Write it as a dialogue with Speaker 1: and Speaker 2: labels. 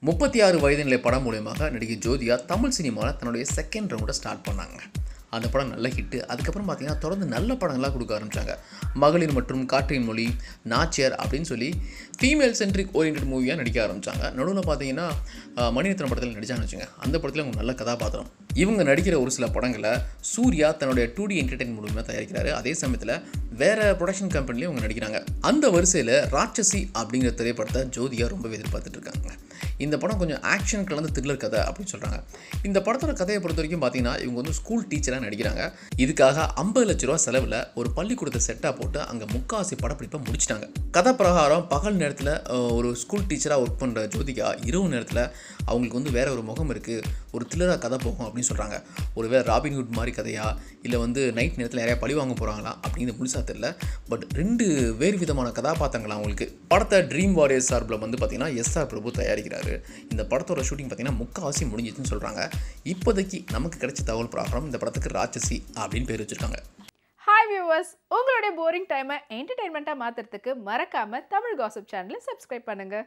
Speaker 1: முப்பத்தி ஆறு வயது நிலை படம் மூலியமாக நடிகை ஜோதியா தமிழ் சினிமாவில் தன்னுடைய செகண்ட் ரவுண்டை ஸ்டார்ட் பண்ணாங்க அந்த படம் நல்ல ஹிட்டு அதுக்கப்புறம் பார்த்தீங்கன்னா தொடர்ந்து நல்ல படங்களாக கொடுக்க ஆரம்பித்தாங்க மகளிர் மற்றும் காற்றின் மொழி நாச்சியார் அப்படின்னு சொல்லி ஃபீமேல் சென்ட்ரிக் ஓரியன்ட் மூவியாக நடிக்க ஆரம்பித்தாங்க நடுவில் பார்த்தீங்கன்னா அஹ், மணிரத்னம் படத்தில் நடிச்சாங்கன்னு வச்சுங்க அந்த படத்தில் அவங்க நல்ல கதாபாத்திரம் இவங்க நடிக்கிற ஒரு சில படங்களை சூர்யா தன்னுடைய டூ டி என்டர்டைன் மூலியமாக தயாரிக்கிறாரு அதே சமயத்தில் வேற ப்ரொடக்ஷன் கம்பெனிலையும் அவங்க நடிக்கிறாங்க அந்த வரிசையில் ராட்சசி அப்படிங்கிற திரைப்படத்தை ஜோதியா ரொம்ப எதிர்பார்த்துட்டு இருக்காங்க இந்த படம் கொஞ்சம் ஆக்ஷன் கலந்த த்ரில்லர் கதை அப்படின்னு சொல்கிறாங்க இந்த படத்தோட கதையை பொறுத்த வரைக்கும் பார்த்தீங்கன்னா இவங்க வந்து ஸ்கூல் டீச்சராக நடிக்கிறாங்க இதுக்காக ஐம்பது லட்ச ரூபா செலவில் ஒரு பள்ளிக்கூடத்தை செட்டாக போட்டு அங்கே முக்காவாசி படப்பிடிப்பை முடிச்சிட்டாங்க கதை பிரகாரம் பகல் நேரத்தில் ஒரு ஸ்கூல் டீச்சராக ஒர்க் பண்ணுற ஜோதிகா இரவு நேரத்தில் அவங்களுக்கு வந்து வேற ஒரு முகம் இருக்குது ஒரு த்ரில்லராக கதை போகும் அப்படின்னு சொல்கிறாங்க ஒரு வேறு ராபின்ஹுட் மாதிரி கதையா இல்லை வந்து நைட் நேரத்தில் நிறையா பழி வாங்க போகிறாங்களா அப்படின்னு முழுசாக தெரியல பட் ரெண்டு வேறு விதமான கதாபாத்திரங்கள் அவங்களுக்கு படத்தை ட்ரீம் வாரியர்ஸ் சார்பில் வந்து பார்த்தீங்கன்னா எஸ்ஆர் பிரபு தயாரிக்கிறாரு இந்த படத்தோட ஷூட்டிங் பார்த்தீங்கன்னா முக்கால்வாசி முடிஞ்சிச்சுன்னு சொல்கிறாங்க இப்போதைக்கு நமக்கு கிடைச்ச தகவல் பிரகாரம் இந்த படத்துக்கு ராட்சசி அப்படின்னு பேர் வச்சுருக்காங்க
Speaker 2: ஹாய் வியூவர்ஸ் உங்களுடைய போரிங் டைமை என்டர்டைன்மெண்ட்டாக மாற்றுறதுக்கு மறக்காமல் தமிழ் காசிப் சேனலை சப்ஸ்கிரைப் பண்ணுங்கள்